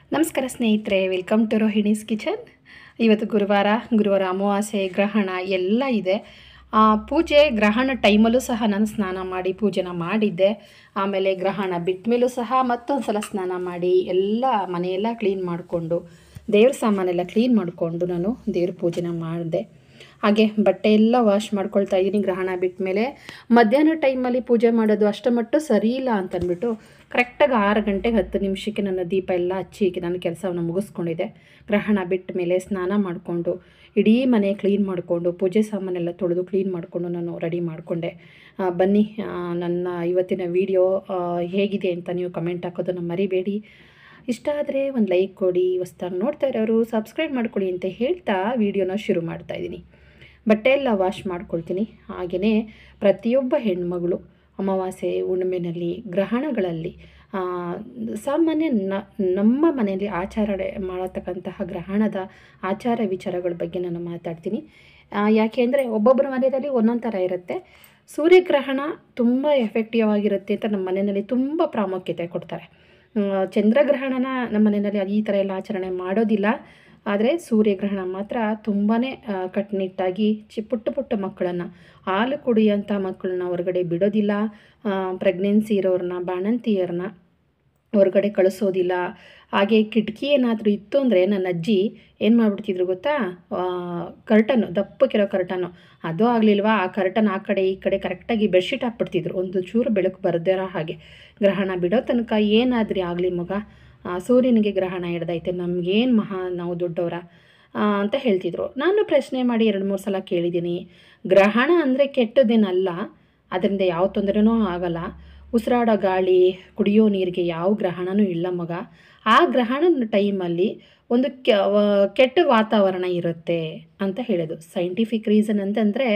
ನಮಸ್ಕಾರ ಸ್ನೇಹಿತರೆ welcome to Rohini's kitchen ಇವತ್ತು ಗುರುವಾರ ಗುರುವಾರ ಅಮಾವಾಸ್ಯೆ ಗ್ರಹಣ ಎಲ್ಲ ಇದೆ ಆ, ಪೂಜೆ ಗ್ರಹಣ ಟೈಮಲ್ಲೂ ಸಹ ನಾನು ಸ್ನಾನ ಮಾಡಿ ಪೂಜೆನ ಮಾಡಿದ್ದೆ ಆಮೇಲೆ ಗ್ರಹಣ ಬಿಟ್ಟ ಮೇಲೂ ಸಹ ಮತ್ತೊಂದು ಸಲ ಸ್ನಾನ ಮಾಡಿ ಎಲ್ಲ ಮನೆಯೆಲ್ಲ ಕ್ಲೀನ್ ಮಾಡಿಕೊಂಡು ದೇವ್ರ ಸಾಮಾನೆಲ್ಲ ಕ್ಲೀನ್ ಮಾಡಿಕೊಂಡು ನಾನು ದೇವ್ರ ಪೂಜೆನ ಮಾಡಿದೆ ಹಾಗೆ ಬಟ್ಟೆ ಎಲ್ಲ ವಾಶ್ ಮಾಡ್ಕೊಳ್ತಾ ಇದ್ದೀನಿ ಗ್ರಹಣ ಬಿಟ್ಟ ಮೇಲೆ ಮಧ್ಯಾಹ್ನ ಟೈಮಲ್ಲಿ ಪೂಜೆ ಮಾಡೋದು ಅಷ್ಟಮಟ್ಟು ಸರಿ ಇಲ್ಲ ಅಂತಂದ್ಬಿಟ್ಟು ಕರೆಕ್ಟಾಗಿ ಆರು ಗಂಟೆಗೆ ಹತ್ತು ನಿಮಿಷಕ್ಕೆ ನನ್ನ ದೀಪ ಎಲ್ಲ ಹಚ್ಚಿ ನಾನು ಕೆಲಸವನ್ನು ಮುಗಿಸ್ಕೊಂಡಿದ್ದೆ ಗ್ರಹಣ ಬಿಟ್ಟ ಮೇಲೆ ಸ್ನಾನ ಮಾಡಿಕೊಂಡು ಇಡೀ ಮನೆ ಕ್ಲೀನ್ ಮಾಡಿಕೊಂಡು ಪೂಜೆ ಸಾಮಾನೆಲ್ಲ ತೊಳೆದು ಕ್ಲೀನ್ ಮಾಡಿಕೊಂಡು ನಾನು ರೆಡಿ ಮಾಡಿಕೊಂಡೆ ಬನ್ನಿ ಆ, ನನ್ನ ಇವತ್ತಿನ ವಿಡಿಯೋ ಹೇಗಿದೆ ಅಂತ ನೀವು ಕಮೆಂಟ್ ಹಾಕೋದನ್ನು ಮರಿಬೇಡಿ ಇಷ್ಟ ಆದರೆ ಒಂದು ಲೈಕ್ ಕೊಡಿ ಹೊಸ್ದಾಗಿ ನೋಡ್ತಾ ಇರೋರು ಸಬ್ಸ್ಕ್ರೈಬ್ ಮಾಡ್ಕೊಳ್ಳಿ ಅಂತ ಹೇಳ್ತಾ ವಿಡಿಯೋನ ಶುರು ಮಾಡ್ತಾ ಇದ್ದೀನಿ ಬಟ್ಟೆ ಎಲ್ಲ ವಾಶ್ ಮಾಡ್ಕೊಳ್ತೀನಿ ಹಾಗೆಯೇ ಪ್ರತಿಯೊಬ್ಬ ಹೆಣ್ಮಗಳು ಅಮಾವಾಸ್ಯೆ ಹುಣ್ಣಿಮೆನಲ್ಲಿ ಗ್ರಹಣಗಳಲ್ಲಿ ಆ, ಸಾಮಾನ್ಯ ನ ನಮ್ಮ ಮನೆಯಲ್ಲಿ ಆಚರಣೆ ಮಾಡತಕ್ಕಂತಹ ಗ್ರಹಣದ ಆಚಾರ ವಿಚಾರಗಳ ಬಗ್ಗೆ ನಾನು ಮಾತಾಡ್ತೀನಿ ಆ, ಯಾಕೆ ಅಂದರೆ ಒಬ್ಬೊಬ್ಬರ ಮನೆಯಲ್ಲಿ ಒಂದೊಂದು ಥರ ಇರುತ್ತೆ ಸೂರ್ಯಗ್ರಹಣ ತುಂಬ ಎಫೆಕ್ಟಿವ್ ಆಗಿರುತ್ತೆ ಅಂತ ನಮ್ಮ ಮನೆಯಲ್ಲಿ ತುಂಬ ಪ್ರಾಮುಖ್ಯತೆ ಕೊಡ್ತಾರೆ ಆ, ಚಂದ್ರಗ್ರಹಣನ ನಮ್ಮ ಮನೆಯಲ್ಲಿ ಈ ಥರ ಎಲ್ಲ ಆಚರಣೆ ಮಾಡೋದಿಲ್ಲ ಆದರೆ ಸೂರ್ಯಗ್ರಹಣ ಮಾತ್ರ ತುಂಬಾ ಕಟ್ಟುನಿಟ್ಟಾಗಿ ಚಿ ಪುಟ್ಟ ಪುಟ್ಟ ಮಕ್ಕಳನ್ನು ಹಾಲು ಕುಡಿಯೋಂಥ ಮಕ್ಕಳನ್ನ ಹೊರಗಡೆ ಬಿಡೋದಿಲ್ಲ ಪ್ರೆಗ್ನೆನ್ಸಿ ಇರೋರನ್ನ ಬಾಣಂತಿಯರನ್ನ ಹೊರಗಡೆ ಕಳಿಸೋದಿಲ್ಲ ಹಾಗೆ ಕಿಟಕಿ ಏನಾದರೂ ಇತ್ತು ಅಂದರೆ ನನ್ನ ಅಜ್ಜಿ ಏನು ಮಾಡಿಬಿಡ್ತಿದ್ರು ಗೊತ್ತಾ ಕರ್ಟನ್ನು ದಪ್ಪಕ್ಕಿರೋ ಕರ್ಟನ್ನು ಅದು ಆಗಲಿಲ್ವಾ ಆ ಕರ್ಟನ್ ಆ ಕಡೆ ಈ ಕಡೆ ಕರೆಕ್ಟಾಗಿ ಬೆಡ್ಶೀಟ್ ಹಾಕ್ಬಿಡ್ತಿದ್ರು ಒಂದು ಚೂರು ಬೆಳಕು ಬರದಿರೋ ಹಾಗೆ ಗ್ರಹಣ ಬಿಡೋ ತನಕ ಏನಾದ್ರಿ ಆಗಲಿ ಮಗ ಆ, ಸೂರ್ಯನಿಗೆ ಗ್ರಹಣ ಹಿಡ್ದೈತೆ ನಮಗೇನು ಮಹಾ ನಾವು ದೊಡ್ಡವರ ಆ, ಅಂತ ಹೇಳ್ತಿದ್ರು ನಾನು ಪ್ರಶ್ನೆ ಮಾಡಿ ಎರಡು ಮೂರು ಸಲ ಕೇಳಿದ್ದೀನಿ ಗ್ರಹಣ ಅಂದರೆ ಕೆಟ್ಟದೇನಲ್ಲ ಅದರಿಂದ ಯಾವ ತೊಂದರೆನೂ ಆಗಲ್ಲ ಉಸಿರಾಡೋ ಗಾಳಿ ಕುಡಿಯೋ ನೀರಿಗೆ ಯಾವ ಗ್ರಹಣನೂ ಇಲ್ಲ ಮಗ ಆ ಗ್ರಹಣದ ಟೈಮಲ್ಲಿ ಒಂದು ಕೆ ವ- ಕೆಟ್ಟ ವಾತಾವರಣ ಇರುತ್ತೆ ಅಂತ ಹೇಳೋದು ಸೈಂಟಿಫಿಕ್ ರೀಸನ್ ಅಂತಂದರೆ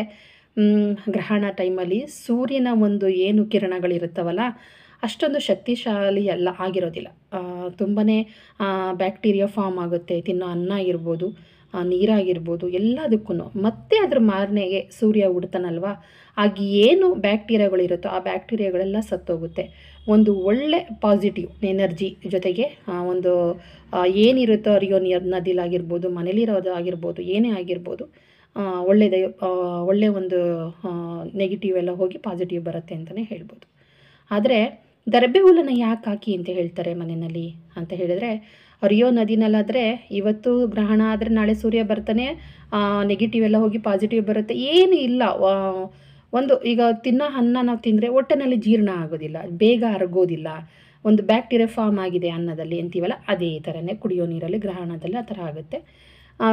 ಗ್ರಹಣ ಟೈಮಲ್ಲಿ ಸೂರ್ಯನ ಒಂದು ಏನು ಕಿರಣಗಳಿರುತ್ತವಲ್ಲ ಅಷ್ಟೊಂದು ಶಕ್ತಿಶಾಲಿ ಎಲ್ಲ ಆಗಿರೋದಿಲ್ಲ ತುಂಬಾ ಬ್ಯಾಕ್ಟೀರಿಯಾ ಫಾರ್ಮ್ ಆಗುತ್ತೆ ತಿನ್ನೋ ಅನ್ನ ಇರ್ಬೋದು ಆ, ನೀರಾಗಿರ್ಬೋದು ಎಲ್ಲದಕ್ಕೂ ಮತ್ತೆ ಅದ್ರ ಮಾರನೆಗೆ ಸೂರ್ಯ ಉಡ್ತಾನಲ್ವಾ ಆಗ ಏನು ಬ್ಯಾಕ್ಟೀರಿಯಾಗಳಿರುತ್ತೋ ಆ ಬ್ಯಾಕ್ಟೀರಿಯಾಗಳೆಲ್ಲ ಸತ್ತೋಗುತ್ತೆ ಒಂದು ಒಳ್ಳೆ ಪಾಸಿಟಿವ್ ಎನರ್ಜಿ ಜೊತೆಗೆ ಆ, ಒಂದು ಆ, ಏನಿರುತ್ತೋ ಅರಿಯೋ ನೀರು ನದಿಲಾಗಿರ್ಬೋದು ಮನೇಲಿರೋದು ಆಗಿರ್ಬೋದು ಏನೇ ಆಗಿರ್ಬೋದು ಆ, ಒಳ್ಳೆಯದೇ ಆ, ಒಳ್ಳೆ ಒಂದು ನೆಗೆಟಿವ್ ಎಲ್ಲ ಹೋಗಿ ಪಾಸಿಟಿವ್ ಬರುತ್ತೆ ಅಂತಲೇ ಹೇಳ್ಬೋದು ಆದರೆ ದರ್ಬೆ ಹುಲ್ಲನ್ನು ಯಾಕೆ ಹಾಕಿ ಅಂತ ಹೇಳ್ತಾರೆ ಮನೆಯಲ್ಲಿ ಅಂತ ಹೇಳಿದರೆ ಹರಿಯೋ ನದಿನಲ್ಲಾದರೆ ಇವತ್ತು ಗ್ರಹಣ ಆದರೆ ನಾಳೆ ಸೂರ್ಯ ಬರ್ತಾನೆ ನೆಗೆಟಿವ್ ಎಲ್ಲ ಹೋಗಿ ಪಾಸಿಟಿವ್ ಬರುತ್ತೆ ಏನು ಇಲ್ಲ ಆ, ಒಂದು ಈಗ ತಿನ್ನೋ ಅನ್ನ ನಾವು ತಿಂದರೆ ಹೊಟ್ಟೆನಲ್ಲಿ ಜೀರ್ಣ ಆಗೋದಿಲ್ಲ ಬೇಗ ಅರಗೋದಿಲ್ಲ ಒಂದು ಬ್ಯಾಕ್ಟೀರಿಯಾ ಫಾರ್ಮ್ ಆಗಿದೆ ಅನ್ನದಲ್ಲಿ ಅಂತೀವಲ್ಲ ಅದೇ ಥರನೇ ಕುಡಿಯೋ ನೀರಲ್ಲಿ ಗ್ರಹಣದಲ್ಲಿ ಆ ಥರ ಆಗುತ್ತೆ ಆ,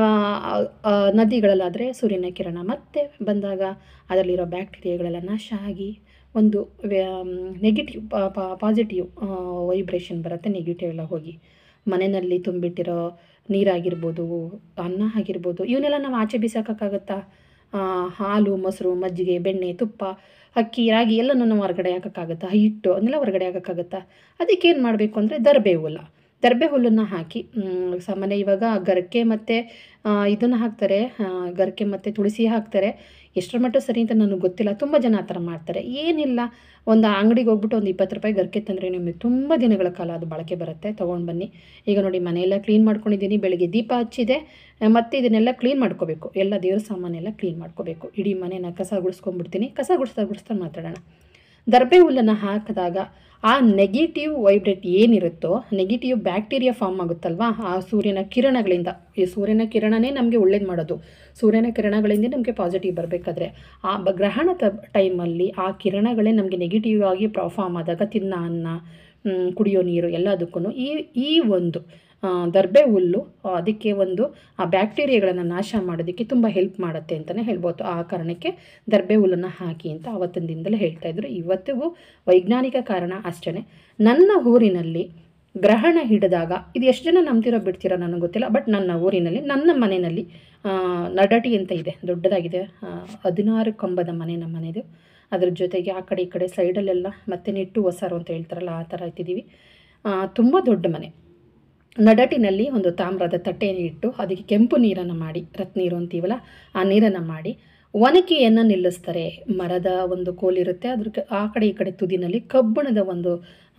ಆ, ನದಿಗಳಲ್ಲಾದರೆ ಸೂರ್ಯನ ಕಿರಣ ಮತ್ತೆ ಬಂದಾಗ ಅದರಲ್ಲಿರೋ ಬ್ಯಾಕ್ಟೀರಿಯಾಗಳೆಲ್ಲ ನಾಶ ಆಗಿ ಒಂದು ನೆಗೆಟಿವ್ ಪಾಸಿಟಿವ್ ವೈಬ್ರೇಷನ್ ಬರುತ್ತೆ ನೆಗೆಟಿವ್ ಎಲ್ಲ ಹೋಗಿ ಮನೆಯಲ್ಲಿ ತುಂಬಿಟ್ಟಿರೋ ನೀರಾಗಿರ್ಬೋದು ಅನ್ನ ಆಗಿರ್ಬೋದು ಇವನ್ನೆಲ್ಲ ನಾವು ಆಚೆ ಬಿಸಾಕೋಕ್ಕಾಗತ್ತಾ ಆ, ಹಾಲು ಮೊಸರು ಮಜ್ಜಿಗೆ ಬೆಣ್ಣೆ ತುಪ್ಪ ಅಕ್ಕಿ ರಾಗಿ ಎಲ್ಲನೂ ನಾವು ಹೊರಗಡೆ ಹಾಕೋಕ್ಕಾಗತ್ತಾ ಹಿಟ್ಟು ಅದನ್ನೆಲ್ಲ ಹೊರಗಡೆ ಹಾಕೋಕ್ಕಾಗತ್ತಾ ಅದಕ್ಕೆ ಏನು ಮಾಡಬೇಕು ಅಂದರೆ ದರ್ಬೆ ಹುಲ್ಲ ದರ್ಬೆ ಹುಲ್ಲನ್ನು ಹಾಕಿ ಮ್, ಸಾಮಾನ್ಯ ಇವಾಗ ಗರಕೆ ಮತ್ತು ಇದನ್ನು ಹಾಕ್ತಾರೆ ಆ, ಗರಕೆ ಮತ್ತು ತುಳಸಿ ಹಾಕ್ತಾರೆ ಎಷ್ಟರ ಮಟ್ಟ ಸರಿ ಅಂತ ನನಗೆ ಗೊತ್ತಿಲ್ಲ ತುಂಬ ಜನ ಆ ಥರ ಮಾಡ್ತಾರೆ ಏನಿಲ್ಲ ಒಂದು ಅಂಗಡಿಗೆ ಹೋಗ್ಬಿಟ್ಟು ಒಂದು ಇಪ್ಪತ್ತು ರೂಪಾಯಿ ಗರಕೆ ತಂದರೆ ನಿಮಗೆ ತುಂಬ ದಿನಗಳ ಕಾಲ ಅದು ಬಳಕೆ ಬರುತ್ತೆ ತೊಗೊಂಡು ಬನ್ನಿ ಈಗ ನೋಡಿ ಮನೆಯೆಲ್ಲ ಕ್ಲೀನ್ ಮಾಡ್ಕೊಂಡಿದ್ದೀನಿ ಬೆಳಗ್ಗೆ ದೀಪ ಹಚ್ಚಿದೆ ಆ, ಮತ್ತೆ ಇದನ್ನೆಲ್ಲ ಕ್ಲೀನ್ ಮಾಡ್ಕೋಬೇಕು ಎಲ್ಲ ದೇವ್ರ ಸಾಮಾನೆಲ್ಲ ಕ್ಲೀನ್ ಮಾಡ್ಕೋಬೇಕು ಇಡೀ ಮನೆನ ಕಸ ಗುಡಿಸ್ಕೊಂಡ್ಬಿಡ್ತೀನಿ ಕಸ ಗುಡಿಸ್ತಾ ಗುಡಿಸ್ತಾ ಮಾತಾಡೋಣ ದರ್ಬೆ ಹುಲ್ಲನ್ನು ಹಾಕಿದಾಗ ಆ ನೆಗೆಟಿವ್ ವೈಬ್ರೇಟ್ ಏನಿರುತ್ತೋ ನೆಗೆಟಿವ್ ಬ್ಯಾಕ್ಟೀರಿಯಾ ಫಾರ್ಮ್ ಆಗುತ್ತಲ್ವಾ ಆ ಸೂರ್ಯನ ಕಿರಣಗಳಿಂದ ಈ ಸೂರ್ಯನ ಕಿರಣನೇ ನಮಗೆ ಒಳ್ಳೇದು ಮಾಡೋದು ಸೂರ್ಯನ ಕಿರಣಗಳಿಂದ ನಮಗೆ ಪಾಸಿಟಿವ್ ಬರಬೇಕಾದ್ರೆ ಆ ಬ ಗ್ರಹಣದ ಟೈಮಲ್ಲಿ ಆ ಕಿರಣಗಳೇ ನಮಗೆ ನೆಗೆಟಿವ್ ಆಗಿ ಫಾರ್ಮ್ ಆದಾಗ ತಿನ್ನ ಅನ್ನ ಮ್, ಕುಡಿಯೋ ನೀರು ಎಲ್ಲದಕ್ಕೂ ಈ ಈ ಒಂದು ಆ, ದರ್ಬೆ ಹುಲ್ಲು ಆ, ಅದಕ್ಕೆ ಒಂದು ಆ ಬ್ಯಾಕ್ಟೀರಿಯಾಗಳನ್ನು ನಾಶ ಮಾಡೋದಕ್ಕೆ ತುಂಬ ಹೆಲ್ಪ್ ಮಾಡುತ್ತೆ ಅಂತಲೇ ಹೇಳ್ಬೋದು ಆ ಕಾರಣಕ್ಕೆ ದರ್ಬೆ ಹುಲ್ಲನ್ನು ಹಾಕಿ ಅಂತ ಆವತ್ತಿನ ದಿನದಲ್ಲೇ ಹೇಳ್ತಾ ಇದ್ರು ಇವತ್ತಿಗೂ ವೈಜ್ಞಾನಿಕ ಕಾರಣ ಅಷ್ಟೇ ನನ್ನ ಊರಿನಲ್ಲಿ ಗ್ರಹಣ ಹಿಡಿದಾಗ ಇದು ಎಷ್ಟು ಜನ ನಂಬ್ತಿರೋ ಬಿಡ್ತಿರೋ ನನಗೆ ಗೊತ್ತಿಲ್ಲ ಬಟ್ ನನ್ನ ಊರಿನಲ್ಲಿ ನನ್ನ ಮನೆಯಲ್ಲಿ ಆ, ನಡಟಿ ಅಂತ ಇದೆ ದೊಡ್ಡದಾಗಿದೆ ಆ, ಹದಿನಾರು ಕಂಬದ ಮನೆ ನಮ್ಮ ಮನೆದು ಅದ್ರ ಜೊತೆಗೆ ಆ ಕಡೆ ಈ ಕಡೆ ಸೈಡಲ್ಲೆಲ್ಲ ಮತ್ತೆ ನೆಟ್ಟು ಹೊಸಾರು ಅಂತ ಹೇಳ್ತಾರಲ್ಲ ಆ ಥರ ಇಟ್ಟಿದ್ದೀವಿ ತುಂಬ ದೊಡ್ಡ ಮನೆ ನಡಟಿನಲ್ಲಿ ಒಂದು ತಾಮ್ರದ ತಟ್ಟೆಯನ್ನು ಇಟ್ಟು ಅದಕ್ಕೆ ಕೆಂಪು ನೀರನ್ನು ಮಾಡಿ ರತ್ನೀರು ಅಂತೀವಲ್ಲ ಆ ನೀರನ್ನು ಮಾಡಿ ಒನಕೆಯನ್ನು ನಿಲ್ಲಿಸ್ತಾರೆ ಮರದ ಒಂದು ಕೋಲಿರುತ್ತೆ ಅದ್ರ ಕ- ಆ ಕಡೆ ಈ ಕಡೆ ತುದಿನಲ್ಲಿ ಕಬ್ಬಿಣದ ಒಂದು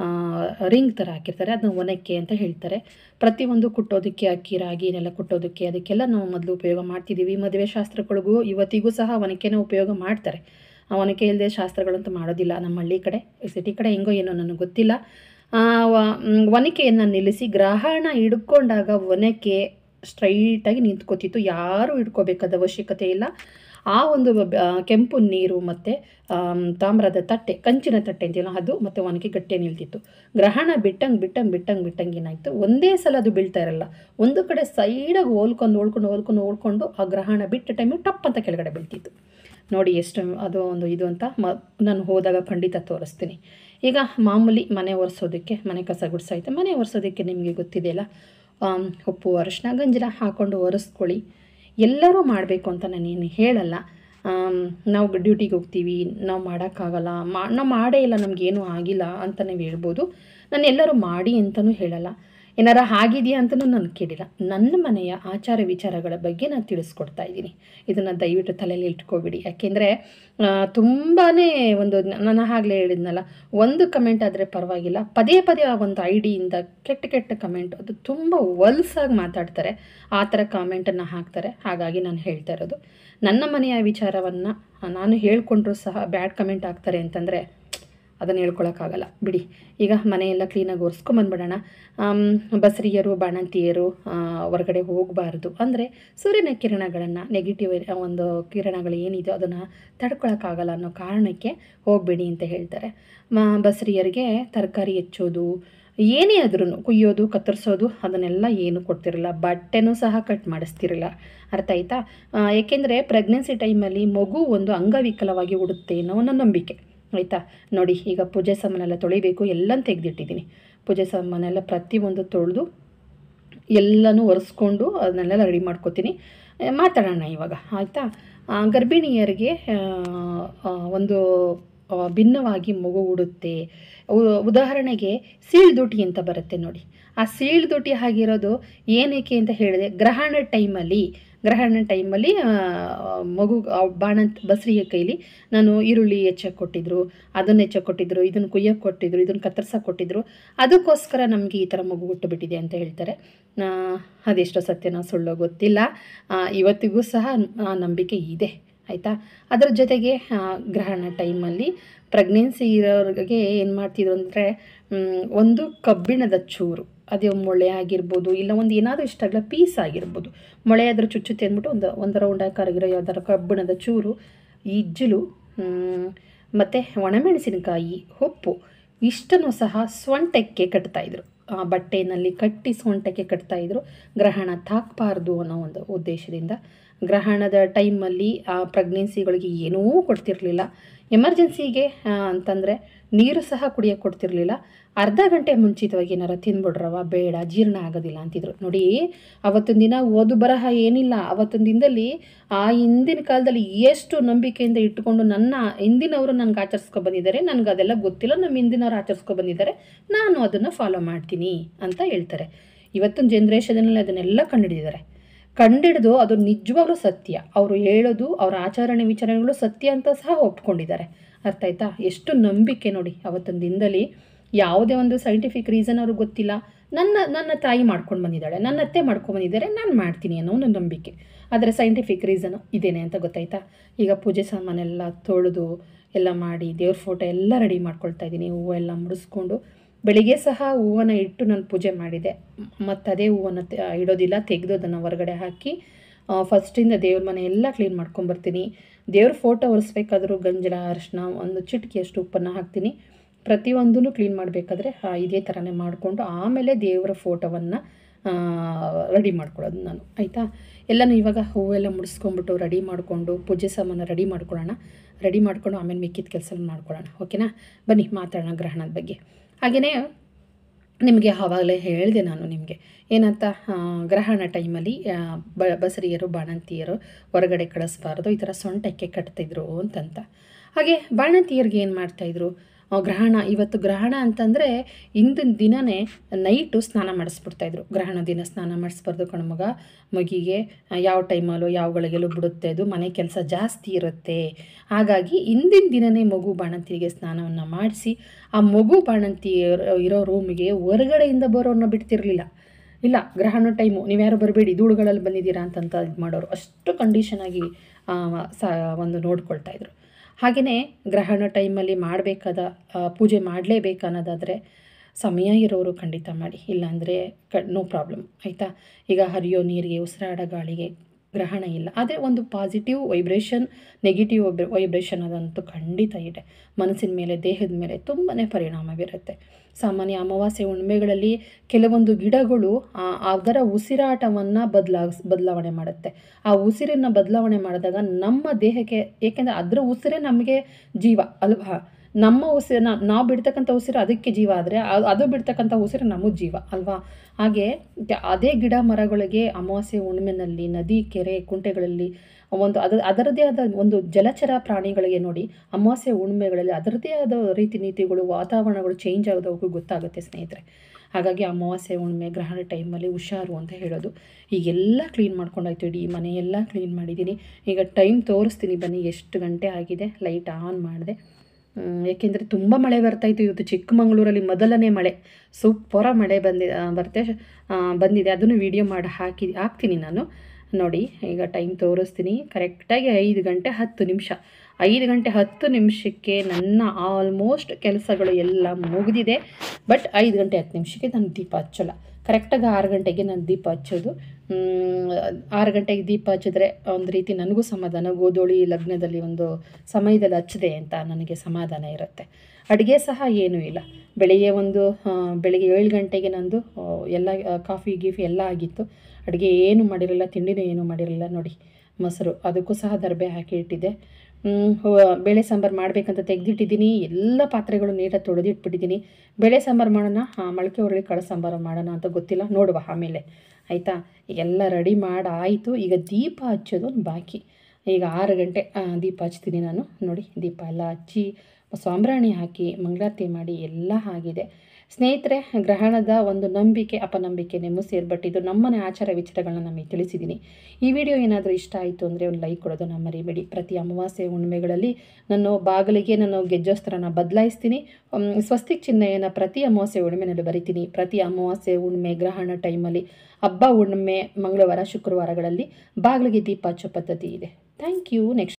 ರಿಂಗ್ ಥರ ಹಾಕಿರ್ತಾರೆ ಅದನ್ನ ಒನಕೆ ಅಂತ ಹೇಳ್ತಾರೆ ಪ್ರತಿಯೊಂದು ಕುಟ್ಟೋದಕ್ಕೆ ಅಕ್ಕಿ ರಾಗಿ ಇದೆಲ್ಲ ಕುಟ್ಟೋದಕ್ಕೆ ಅದಕ್ಕೆಲ್ಲ ನಾವು ಮೊದಲು ಉಪಯೋಗ ಮಾಡ್ತಿದ್ದೀವಿ ಮದುವೆ ಶಾಸ್ತ್ರಗಳಿಗೂ ಇವತ್ತಿಗೂ ಸಹ ಒನಕೆನ ಉಪಯೋಗ ಮಾಡ್ತಾರೆ ಆ ಒನಕೆ ಇಲ್ಲದೆ ಶಾಸ್ತ್ರಗಳಂತೂ ಮಾಡೋದಿಲ್ಲ ನಮ್ಮ ಹಳ್ಳಿ ಕಡೆ ಸಿಟಿ ಕಡೆ ಹೆಂಗೋ ಏನೋ ನನಗೆ ಗೊತ್ತಿಲ್ಲ ಆ, ವ- ಮ್, ಒನಕೆಯನ್ನು ನಿಲ್ಲಿಸಿ ಗ್ರಹಣ ಹಿಡ್ಕೊಂಡಾಗ ಒನಕೆ ಸ್ಟ್ರೈಟಾಗಿ ನಿಂತ್ಕೋತಿತ್ತು ಯಾರೂ ಹಿಡ್ಕೋಬೇಕಾದ ಅವಶ್ಯಕತೆ ಇಲ್ಲ ಆ ಒಂದು ಬ- ಆ, ಕೆಂಪು ನೀರು ಮತ್ತು ತಾಮ್ರದ ತಟ್ಟೆ ಕಂಚಿನ ತಟ್ಟೆ ಅಂತೀವಲ್ಲ ಅದು ಮತ್ತು ಒನಕೆ ಗಟ್ಟೆ ನಿಲ್ತಿತ್ತು ಗ್ರಹಣ ಬಿಟ್ಟಂಗೆ ಬಿಟ್ಟಂಗೆ ಬಿಟ್ಟಂಗೆ ಬಿಟ್ಟಂಗೆ ಏನಾಯಿತು ಒಂದೇ ಸಲ ಅದು ಬೀಳ್ತಾ ಇರಲ್ಲ ಒಂದು ಕಡೆ ಸೈಡಾಗಿ ಹೋಲ್ಕೊಂಡು ಹೋಲ್ಕೊಂಡು ಹೋಲ್ಕೊಂಡು ಹೋಲ್ಕೊಂಡು ಆ ಗ್ರಹಣ ಬಿಟ್ಟ ಟೈಮಿಗೆ ಟಪ್ ಅಂತ ಕೆಳಗಡೆ ಬೀಳ್ತಿತ್ತು ನೋಡಿ ಎಷ್ಟು ಅದು ಒಂದು ಇದು ಅಂತ ಮ ನಾನು ಹೋದಾಗ ಖಂಡಿತ ತೋರಿಸ್ತೀನಿ ಈಗ ಮಾಮೂಲಿ ಮನೆ ಒರೆಸೋದಕ್ಕೆ ಮನೆ ಕಸ ಗುಡಿಸೈತೆ ಮನೆ ಒರೆಸೋದಕ್ಕೆ ನಿಮಗೆ ಗೊತ್ತಿದೆಯಲ್ಲ ಆಮ್, ಉಪ್ಪು ಅರಿಶಿನ ಗಂಜಲ ಹಾಕ್ಕೊಂಡು ಒರೆಸ್ಕೊಳ್ಳಿ ಎಲ್ಲರೂ ಮಾಡಬೇಕು ಅಂತ ನಾನೇನು ಹೇಳಲ್ಲ ಆಮ್, ನಾವು ಡ್ಯೂಟಿಗೆ ಹೋಗ್ತೀವಿ ನಾವು ಮಾಡೋಕ್ಕಾಗಲ್ಲ ಮಾ ನಾವು ಮಾಡೇ ಇಲ್ಲ ನಮಗೇನೂ ಆಗಿಲ್ಲ ಅಂತ ನೀವು ಹೇಳ್ಬೋದು ನಾನು ಎಲ್ಲರೂ ಮಾಡಿ ಅಂತಲೂ ಹೇಳಲ್ಲ ಏನಾರ ಆಗಿದೆಯಾ ಅಂತಲೂ ನಾನು ಕೇಳಿಲ್ಲ ನನ್ನ ಮನೆಯ ಆಚಾರ ವಿಚಾರಗಳ ಬಗ್ಗೆ ನಾನು ತಿಳಿಸ್ಕೊಡ್ತಾ ಇದ್ದೀನಿ ಇದನ್ನು ದಯವಿಟ್ಟು ತಲೆಯಲ್ಲಿ ಇಟ್ಕೋಬಿಡಿ ಯಾಕೆಂದರೆ ತುಂಬಾ ಒಂದು ನಾನು ಆಗಲೇ ಹೇಳಿದ್ನಲ್ಲ ಒಂದು ಕಮೆಂಟ್ ಆದರೆ ಪರವಾಗಿಲ್ಲ ಪದೇ ಪದೇ ಆ ಒಂದು ಐ ಡಿಯಿಂದ ಕೆಟ್ಟ ಕೆಟ್ಟ ಕಮೆಂಟ್ ಅದು ತುಂಬ ವಲ್ಸಾಗಿ ಮಾತಾಡ್ತಾರೆ ಆ ಥರ ಕಾಮೆಂಟನ್ನು ಹಾಕ್ತಾರೆ ಹಾಗಾಗಿ ನಾನು ಹೇಳ್ತಾ ಇರೋದು ನನ್ನ ಮನೆಯ ವಿಚಾರವನ್ನು ನಾನು ಹೇಳ್ಕೊಂಡ್ರೂ ಸಹ ಬ್ಯಾಡ್ ಕಮೆಂಟ್ ಹಾಕ್ತಾರೆ ಅಂತಂದರೆ ಅದನ್ನು ಹೇಳ್ಕೊಳಕ್ಕಾಗಲ್ಲ ಬಿಡಿ ಈಗ ಮನೆಯೆಲ್ಲ ಕ್ಲೀನಾಗಿ ಒರೆಸ್ಕೊಂಬಂದ್ಬಿಡೋಣ ಬಸರಿಯರು ಬಾಣಂತಿಯರು ಆ, ಹೊರಗಡೆ ಹೋಗಬಾರ್ದು ಅಂದರೆ ಸೂರ್ಯನ ಕಿರಣಗಳನ್ನು ನೆಗೆಟಿವ್ ಒಂದು ಕಿರಣಗಳು ಏನಿದೆ ಅದನ್ನು ತಡ್ಕೊಳಕ್ಕಾಗಲ್ಲ ಅನ್ನೋ ಕಾರಣಕ್ಕೆ ಹೋಗಬೇಡಿ ಅಂತ ಹೇಳ್ತಾರೆ ಮ ಬಸರಿಯರಿಗೆ ತರಕಾರಿ ಹೆಚ್ಚೋದು ಏನೇ ಆದ್ರೂ ಕುಯ್ಯೋದು ಕತ್ತರಿಸೋದು ಅದನ್ನೆಲ್ಲ ಏನು ಕೊಡ್ತಿರಲ್ಲ ಬಟ್ಟೆನೂ ಸಹ ಕಟ್ ಮಾಡಿಸ್ತಿರಲ್ಲ ಅರ್ಥ ಆಯ್ತಾ ಆ, ಏಕೆಂದರೆ ಪ್ರೆಗ್ನೆನ್ಸಿ ಟೈಮಲ್ಲಿ ಮಗು ಒಂದು ಅಂಗವಿಕಲವಾಗಿ ಉಡುತ್ತೆ ಅನ್ನೋ ಒಂದು ನಂಬಿಕೆ ಆಯಿತಾ ನೋಡಿ ಈಗ ಪೂಜೆ ಸಾಮಾನೆಲ್ಲ ತೊಳಿಬೇಕು ಎಲ್ಲ ತೆಗೆದಿಟ್ಟಿದ್ದೀನಿ ಪೂಜೆ ಸಾಮಾನೆಲ್ಲ ಪ್ರತಿಯೊಂದು ತೊಳೆದು ಎಲ್ಲನೂ ಒರೆಸ್ಕೊಂಡು ಅದನ್ನೆಲ್ಲ ರೆಡಿ ಮಾಡ್ಕೋತೀನಿ ಆ, ಮಾತಾಡೋಣ ಇವಾಗ ಆಯಿತಾ ಆ, ಗರ್ಭಿಣಿಯರಿಗೆ ಆ, ಆ, ಒಂದು ಆ, ಭಿನ್ನವಾಗಿ ಮಗು ಉಡುತ್ತೆ ಉ- ಉದಾಹರಣೆಗೆ ಸೀಳ್ದುಟಿ ಅಂತ ಬರುತ್ತೆ ನೋಡಿ ಆ ಸೀಳ್ದುಟಿ ಆಗಿರೋದು ಏನಕ್ಕೆ ಅಂತ ಹೇಳಿದೆ ಗ್ರಹಣ ಟೈಮಲ್ಲಿ ಗ್ರಹಣ ಟೈಮಲ್ಲಿ ಆ, ಮಗು ಆ ಬಾಣಂತ ಬಸ್ರಿಯ ಕೈಲಿ ನಾನು ಈರುಳ್ಳಿ ಹೆಚ್ಚಕ್ಕೆ ಕೊಟ್ಟಿದ್ರು ಅದನ್ನು ಹೆಚ್ಚಕ್ಕೆ ಕೊಟ್ಟಿದ್ರು ಇದನ್ನು ಕುಯ್ಯಕ್ಕೆ ಕೊಟ್ಟಿದ್ರು ಇದನ್ನು ಕತ್ತರ್ಸಕ್ಕೆ ಕೊಟ್ಟಿದ್ರು ಅದಕ್ಕೋಸ್ಕರ ನಮಗೆ ಈ ಥರ ಮಗು ಹುಟ್ಟು ಬಿಟ್ಟಿದೆ ಅಂತ ಹೇಳ್ತಾರೆ ಆ, ಅದೆಷ್ಟೋ ಸತ್ಯನೋ ಸುಳ್ಳೋ ಗೊತ್ತಿಲ್ಲ ಆ, ಇವತ್ತಿಗೂ ಸಹ ಆ ನಂಬಿಕೆ ಇದೆ ಆಯಿತಾ ಅದರ ಜೊತೆಗೆ ಆ, ಗ್ರಹಣ ಟೈಮಲ್ಲಿ ಪ್ರೆಗ್ನೆನ್ಸಿ ಇರೋರಿಗೆ ಏನು ಮಾಡ್ತಿದ್ರು ಅಂದರೆ ಒಂದು ಕಬ್ಬಿಣದ ಚೂರು ಅದೇ ಮೊಳೆ ಆಗಿರ್ಬೋದು ಇಲ್ಲ ಒಂದು ಏನಾದರೂ ಇಷ್ಟ ಆಗಲ್ಲ ಪೀಸ್ ಆಗಿರ್ಬೋದು ಮೊಳೆ ಆದರೂ ಚುಚ್ಚುತ್ತೆ ಅಂದ್ಬಿಟ್ಟು ಒಂದು ಒಂದು ರೌಂಡ್ ಆಕಾರಾಗಿರೋ ಯಾವ್ದಾರ ಕಬ್ಬಿಣದ ಚೂರು ಇಜ್ಜಲು ಮತ್ತು ಒಣಮೆಣಸಿನಕಾಯಿ ಉಪ್ಪು ಇಷ್ಟನ್ನು ಸಹ ಸೊಂಟಕ್ಕೆ ಕಟ್ತಾಯಿದ್ರು ಆ ಬಟ್ಟೆನಲ್ಲಿ ಕಟ್ಟಿ ಸೊಂಟಕ್ಕೆ ಕಟ್ತಾಯಿದ್ರು ಗ್ರಹಣ ತಾಕಬಾರ್ದು ಅನ್ನೋ ಒಂದು ಉದ್ದೇಶದಿಂದ ಗ್ರಹಣದ ಟೈಮಲ್ಲಿ ಆ ಪ್ರೆಗ್ನೆನ್ಸಿಗಳಿಗೆ ಏನೂ ಕೊಡ್ತಿರಲಿಲ್ಲ ಎಮರ್ಜೆನ್ಸಿಗೆ ಅಂತಂದರೆ ನೀರು ಸಹ ಕುಡಿಯೋಕ್ಕೆ ಕೊಡ್ತಿರ್ಲಿಲ್ಲ ಅರ್ಧ ಗಂಟೆ ಮುಂಚಿತವಾಗಿ ಏನಾರ ತಿಂದ್ಬಿಡ್ರವ ಬೇಡ ಜೀರ್ಣ ಆಗೋದಿಲ್ಲ ಅಂತಿದ್ರು ನೋಡಿ ಅವತ್ತಿನ ದಿನ ಓದು ಬರಹ ಏನಿಲ್ಲ ಅವತ್ತಿನ ದಿನದಲ್ಲಿ ಆ ಹಿಂದಿನ ಕಾಲದಲ್ಲಿ ಎಷ್ಟು ನಂಬಿಕೆಯಿಂದ ಇಟ್ಟುಕೊಂಡು ನನ್ನ ಹಿಂದಿನವರು ನನಗೆ ಆಚರಿಸ್ಕೊ ಬಂದಿದ್ದಾರೆ ನನಗೆ ಅದೆಲ್ಲ ಗೊತ್ತಿಲ್ಲ ನಮ್ಮ ಹಿಂದಿನವ್ರು ಆಚರಿಸ್ಕೊ ಬಂದಿದ್ದಾರೆ ನಾನು ಅದನ್ನು ಫಾಲೋ ಮಾಡ್ತೀನಿ ಅಂತ ಹೇಳ್ತಾರೆ ಇವತ್ತಿನ ಜನ್ರೇಷನಲ್ಲಿ ಅದನ್ನೆಲ್ಲ ಕಂಡುಹಿಡಿದಿದ್ದಾರೆ ಕಂಡಿಡಿದು ಅದು ನಿಜವಾಗ್ಲೂ ಸತ್ಯ ಅವರು ಹೇಳೋದು ಅವರ ಆಚರಣೆ ವಿಚಾರಣೆಗಳು ಸತ್ಯ ಅಂತ ಸಹ ಒಪ್ಕೊಂಡಿದ್ದಾರೆ ಅರ್ಥ ಆಯ್ತಾ ಎಷ್ಟು ನಂಬಿಕೆ ನೋಡಿ ಅವತ್ತಿನ ದಿನದಲ್ಲಿ ಯಾವುದೇ ಒಂದು ಸೈಂಟಿಫಿಕ್ ರೀಸನ್ ಅವ್ರಿಗೆ ಗೊತ್ತಿಲ್ಲ ನನ್ನ ನನ್ನ ತಾಯಿ ಮಾಡ್ಕೊಂಡು ಬಂದಿದ್ದಾಳೆ ನನ್ನ ಅತ್ತೆ ಮಾಡ್ಕೊಂಡು ಬಂದಿದ್ದಾರೆ ನಾನು ಮಾಡ್ತೀನಿ ಅನ್ನೋ ಒಂದು ನಂಬಿಕೆ ಆದರೆ ಸೈಂಟಿಫಿಕ್ ರೀಸನ್ ಇದೇನೆ ಅಂತ ಗೊತ್ತಾಯ್ತಾ ಈಗ ಪೂಜೆ ಸಾಮಾನೆಲ್ಲ ತೊಳೆದು ಎಲ್ಲ ಮಾಡಿ ದೇವ್ರ ಫೋಟೋ ಎಲ್ಲ ರೆಡಿ ಮಾಡ್ಕೊಳ್ತಾ ಇದ್ದೀನಿ ಹೂವು ಎಲ್ಲ ಮುಡಿಸ್ಕೊಂಡು ಬೆಳಿಗ್ಗೆ ಸಹ ಹೂವನ್ನು ಇಟ್ಟು ನಾನು ಪೂಜೆ ಮಾಡಿದೆ ಮತ್ತು ಅದೇ ಹೂವನ್ನು ತೆ- ಇಡೋದಿಲ್ಲ ತೆಗೆದು ಅದನ್ನು ಹೊರಗಡೆ ಹಾಕಿ ಫಸ್ಟಿಂದ ದೇವ್ರ ಮನೆ ಎಲ್ಲ ಕ್ಲೀನ್ ಮಾಡ್ಕೊಂಬರ್ತೀನಿ ದೇವ್ರ ಫೋಟೋ ಒರೆಸ್ಬೇಕಾದ್ರೂ ಗಂಜಲ ಅರಿಶಿನ ಒಂದು ಚಿಟಿಕೆಯಷ್ಟು ಉಪ್ಪನ್ನು ಹಾಕ್ತೀನಿ ಪ್ರತಿಯೊಂದೂ ಕ್ಲೀನ್ ಮಾಡಬೇಕಾದ್ರೆ ಇದೇ ಥರನೇ ಮಾಡಿಕೊಂಡು ಆಮೇಲೆ ದೇವರ ಫೋಟೋವನ್ನು ರೆಡಿ ಮಾಡ್ಕೊಳ್ಳೋದು ನಾನು ಆಯಿತಾ ಎಲ್ಲನೂ ಇವಾಗ ಹೂವೆಲ್ಲ ಮುಡಿಸ್ಕೊಂಬಿಟ್ಟು ರೆಡಿ ಮಾಡಿಕೊಂಡು ಪೂಜೆ ಸಾಮಾನು ರೆಡಿ ಮಾಡ್ಕೊಳ್ಳೋಣ ರೆಡಿ ಮಾಡ್ಕೊಂಡು ಆಮೇಲೆ ಮಿಕ್ಕಿದ ಕೆಲಸ ಮಾಡ್ಕೊಳ್ಳೋಣ ಓಕೆನಾ ಬನ್ನಿ ಮಾತಾಡೋಣ ಗ್ರಹಣದ ಬಗ್ಗೆ ಹಾಗೆಯೇ ನಿಮಗೆ ಆವಾಗಲೇ ಹೇಳಿದೆ ನಾನು ನಿಮಗೆ ಏನಂತ ಆ, ಗ್ರಹಣ ಟೈಮಲ್ಲಿ ಆ, ಬ ಬಸರಿಯರು ಬಾಣಂತಿಯರು ಹೊರಗಡೆ ಕಳಿಸ್ಬಾರ್ದು ಈ ಥರ ಸೊಂಟಕ್ಕೆ ಕಟ್ತಿದ್ರು ಅಂತಂತ ಹಾಗೆ ಬಾಣಂತಿಯರಿಗೆ ಏನು ಮಾಡ್ತಾಯಿದ್ರು ಆ, ಗ್ರಹಣ ಇವತ್ತು ಗ್ರಹಣ ಅಂತಂದರೆ ಇಂದಿನ ದಿನನೇ ನೈಟು ಸ್ನಾನ ಮಾಡಿಸ್ಬಿಡ್ತಾಯಿದ್ರು ಗ್ರಹಣ ದಿನ ಸ್ನಾನ ಮಾಡಿಸ್ಬಾರ್ದು ಕಣ್ಮಗ ಮಗಿಗೆ ಆ, ಯಾವ ಟೈಮಲ್ಲೋ ಯಾವ ಗಳಿಗೆಲ್ಲೋ ಬಿಡುತ್ತೆ ಅದು ಮನೆ ಕೆಲಸ ಜಾಸ್ತಿ ಇರುತ್ತೆ ಹಾಗಾಗಿ ಇಂದಿನ ದಿನನೇ ಮಗು ಬಾಣಂತಿಗೆ ಸ್ನಾನವನ್ನು ಮಾಡಿಸಿ ಆ ಮಗು ಬಾಣಂತಿ ಇರೋ- ಇರೋ ರೂಮಿಗೆ ಹೊರಗಡೆಯಿಂದ ಬರೋರನ್ನ ಬಿಡ್ತಿರ್ಲಿಲ್ಲ ಇಲ್ಲ ಗ್ರಹಣ ಟೈಮು ನೀವ್ಯಾರು ಬರಬೇಡಿ ಧೂಳುಗಳಲ್ಲಿ ಬಂದಿದ್ದೀರಾ ಅಂತಂತ ಇದು ಮಾಡೋರು ಅಷ್ಟು ಕಂಡೀಷನ್ ಆಗಿ ಆ, ಸ ಒಂದು ನೋಡ್ಕೊಳ್ತಾ ಇದ್ರು ಹಾಗೆಯೇ ಗ್ರಹಣ ಟೈಮಲ್ಲಿ ಮಾಡಬೇಕಾದ ಪೂಜೆ ಮಾಡಲೇಬೇಕು ಅನ್ನೋದಾದರೆ ಸಮಯ ಇರೋರು ಖಂಡಿತ ಮಾಡಿ ಇಲ್ಲಾಂದರೆ ಕ ನೋ ಪ್ರಾಬ್ಲಮ್ ಆಯಿತಾ ಈಗ ಹರಿಯೋ ನೀರಿಗೆ ಉಸಿರಾಡ ಗಾಳಿಗೆ ಗ್ರಹಣ ಇಲ್ಲ ಆದರೆ ಒಂದು ಪಾಸಿಟಿವ್ ವೈಬ್ರೇಷನ್ ನೆಗೆಟಿವ್ ವೈಬ್ರೇಷನ್ ಅದಂತೂ ಖಂಡಿತ ಇದೆ ಮನಸ್ಸಿನ ಮೇಲೆ ದೇಹದ ಮೇಲೆ ತುಂಬಾ ಪರಿಣಾಮ ಬೀರುತ್ತೆ ಸಾಮಾನ್ಯ ಅಮಾವಾಸ್ಯೆ ಹುಣ್ಮೆಗಳಲ್ಲಿ ಕೆಲವೊಂದು ಗಿಡಗಳು ಆ- ಅದರ ಉಸಿರಾಟವನ್ನು ಬದಲಾಗಿಸ್ ಬದಲಾವಣೆ ಮಾಡುತ್ತೆ ಆ ಉಸಿರನ್ನು ಬದಲಾವಣೆ ಮಾಡಿದಾಗ ನಮ್ಮ ದೇಹಕ್ಕೆ ಏಕೆಂದರೆ ಅದರ ಉಸಿರೇ ನಮಗೆ ಜೀವ ಅಲ್ವಾ ನಮ್ಮ ಉಸಿರು ನಾವು ಬಿಡ್ತಕ್ಕಂಥ ಉಸಿರು ಅದಕ್ಕೆ ಜೀವ ಆದರೆ ಅದು ಬಿಡ್ತಕ್ಕಂಥ ಉಸಿರು ನಮಗೆ ಜೀವ ಅಲ್ವಾ ಹಾಗೆ ಗ- ಅದೇ ಗಿಡ ಮರಗಳಿಗೆ ಅಮಾವಾಸ್ಯೆ ಹುಣ್ಣಿಮೆನಲ್ಲಿ ನದಿ ಕೆರೆ ಕುಂಟೆಗಳಲ್ಲಿ ಒಂದು ಅದು ಅದರದ್ದೇ ಆದ ಒಂದು ಜಲಚರ ಪ್ರಾಣಿಗಳಿಗೆ ನೋಡಿ ಅಮಾವಾಸ್ಯೆ ಹುಣ್ಣಿಮೆಗಳಲ್ಲಿ ಅದರದ್ದೇ ಆದ ರೀತಿ ನೀತಿಗಳು ವಾತಾವರಣಗಳು ಚೇಂಜ್ ಆಗೋದಕ್ಕೂ ಗೊತ್ತಾಗುತ್ತೆ ಸ್ನೇಹಿತರೆ ಹಾಗಾಗಿ ಅಮಾವಾಸ್ಯೆ ಹುಣ್ಣಿಮೆ ಗ್ರಹಣ ಟೈಮಲ್ಲಿ ಹುಷಾರು ಅಂತ ಹೇಳೋದು ಈಗೆಲ್ಲ ಕ್ಲೀನ್ ಮಾಡ್ಕೊಂಡಾಯ್ತು ಇಡೀ ಮನೆಯೆಲ್ಲ ಕ್ಲೀನ್ ಮಾಡಿದ್ದೀನಿ ಈಗ ಟೈಮ್ ತೋರಿಸ್ತೀನಿ ಬನ್ನಿ ಎಷ್ಟು ಗಂಟೆ ಆಗಿದೆ ಲೈಟ್ ಆನ್ ಮಾಡಿದೆ ಏಕೆಂದರೆ ತುಂಬ ಮಳೆ ಬರ್ತಾಯಿತ್ತು ಇವತ್ತು ಚಿಕ್ಕಮಗಳೂರಲ್ಲಿ ಮೊದಲನೇ ಮಳೆ ಸೂಪರ ಮಳೆ ಬಂದಿ ಆ, ಬರ್ತೆ ಆ, ಬಂದಿದೆ ಅದನ್ನು ವಿಡಿಯೋ ಮಾಡಿ ಹಾಕಿ ಹಾಕ್ತೀನಿ ನಾನು ನೋಡಿ ಈಗ ಟೈಮ್ ತೋರಿಸ್ತೀನಿ ಕರೆಕ್ಟಾಗಿ ಐದು ಗಂಟೆ ಹತ್ತು ನಿಮಿಷ ಐದು ಗಂಟೆ ಹತ್ತು ನಿಮಿಷಕ್ಕೆ ನನ್ನ ಆಲ್ಮೋಸ್ಟ್ ಕೆಲಸಗಳು ಎಲ್ಲ ಮುಗಿದಿದೆ ಬಟ್ ಐದು ಗಂಟೆ ಹತ್ತು ನಿಮಿಷಕ್ಕೆ ನಾನು ದೀಪ ಹಚ್ಚಲ್ಲ ಕರೆಕ್ಟಾಗಿ ಆರು ಗಂಟೆಗೆ ನಾನು ದೀಪ ಹಚ್ಚೋದು ಮ್, ಆರು ಗಂಟೆಗೆ ದೀಪ ಹಚ್ಚಿದ್ರೆ ಒಂದು ರೀತಿ ನನಗೂ ಸಮಾಧಾನ ಗೋಧೂಳಿ ಲಗ್ನದಲ್ಲಿ ಒಂದು ಸಮಯದಲ್ಲಿ ಹಚ್ಚಿದೆ ಅಂತ ನನಗೆ ಸಮಾಧಾನ ಇರುತ್ತೆ ಅಡುಗೆ ಸಹ ಏನೂ ಇಲ್ಲ ಬೆಳಿಗ್ಗೆ ಒಂದು ಆ, ಬೆಳಿಗ್ಗೆ ಏಳು ಗಂಟೆಗೆ ನಂದು ಆ, ಎಲ್ಲ ಆ, ಕಾಫಿ ಗೀಫಿ ಎಲ್ಲ ಆಗಿತ್ತು ಅಡುಗೆ ಏನು ಮಾಡಿರಲಿಲ್ಲ ತಿಂಡಿನೂ ಏನೂ ಮಾಡಿರಲಿಲ್ಲ ನೋಡಿ ಮೊಸರು ಅದಕ್ಕೂ ಸಹ ದರ್ಬೆ ಹಾಕಿ ಇಟ್ಟಿದ್ದೆ ಹ್ಮ್, ಹೋ- ಬೇಳೆ ಸಾಂಬಾರು ಮಾಡಬೇಕಂತ ತೆಗೆದಿಟ್ಟಿದ್ದೀನಿ ಎಲ್ಲ ಪಾತ್ರೆಗಳು ನೀಟಾಗಿ ತೊಳೆದಿಟ್ಬಿಟ್ಟಿದ್ದೀನಿ ಬೇಳೆ ಸಾಂಬಾರು ಮಾಡೋಣ ಆ, ಮೊಳಕೆ ಹುರುಳಿ ಕಾಳು ಸಾಂಬಾರು ಮಾಡೋಣ ಅಂತ ಗೊತ್ತಿಲ್ಲ ನೋಡುವ ಆಮೇಲೆ ಆಯಿತಾ ಎಲ್ಲ ರೆಡಿ ಮಾಡಿ ಆಯಿತು ಈಗ ದೀಪ ಹಚ್ಚೋದು ಒಂದು ಬಾಕಿ ಈಗ ಆರು ಗಂಟೆ ಆ, ದೀಪ ಹಚ್ತೀನಿ ನಾನು ನೋಡಿ ದೀಪ ಎಲ್ಲ ಹಚ್ಚಿ ಸಾಂಬ್ರಾಣಿ ಹಾಕಿ ಮಂಗಳಾರತಿ ಮಾಡಿ ಎಲ್ಲ ಆಗಿದೆ ಸ್ನೇಹಿತರೆ ಗ್ರಹಣದ ಒಂದು ನಂಬಿಕೆ ಅಪನಂಬಿಕೆ ನೆಮ್ಮು ಸೇರ್ಬಟ್ಟು ಇದು ನಮ್ಮನೆ ಆಚಾರ ವಿಚಾರಗಳನ್ನ ನಮಗೆ ತಿಳಿಸಿದ್ದೀನಿ ಈ ವಿಡಿಯೋ ಏನಾದರೂ ಇಷ್ಟ ಆಯಿತು ಅಂದರೆ ಒಂದು ಲೈಕ್ ಕೊಡೋದು ನಮ್ಮ ಮರಿಬೇಡಿ ಪ್ರತಿ ಅಮಾವಾಸ್ಯೆ ಹುಣ್ಣಿಮೆಗಳಲ್ಲಿ ನಾನು ಬಾಗಿಲಿಗೆ ನಾನು ಗೆಜ್ಜೋಸ್ತ್ರನ ಬದಲಾಯಿಸ್ತೀನಿ ಉಮ್, ಸ್ವಸ್ತಿಕ್ ಚಿಹ್ನೆಯನ್ನು ಪ್ರತಿ ಅಮಾವಾಸ್ಯೆ ಹುಣ್ಣಿಮೆನಲ್ಲಿ ಬರಿತೀನಿ ಪ್ರತಿ ಅಮಾವಾಸ್ಯೆ ಹುಣ್ಣಿಮೆ ಗ್ರಹಣ ಟೈಮಲ್ಲಿ ಹಬ್ಬ ಹುಣ್ಣಿಮೆ ಮಂಗಳವಾರ ಶುಕ್ರವಾರಗಳಲ್ಲಿ ಬಾಗಿಲಿಗೆ ದೀಪ ಹಚ್ಚೋ ಪದ್ಧತಿ ಇದೆ ಥ್ಯಾಂಕ್ ಯು ನೆಕ್ಸ್ಟ್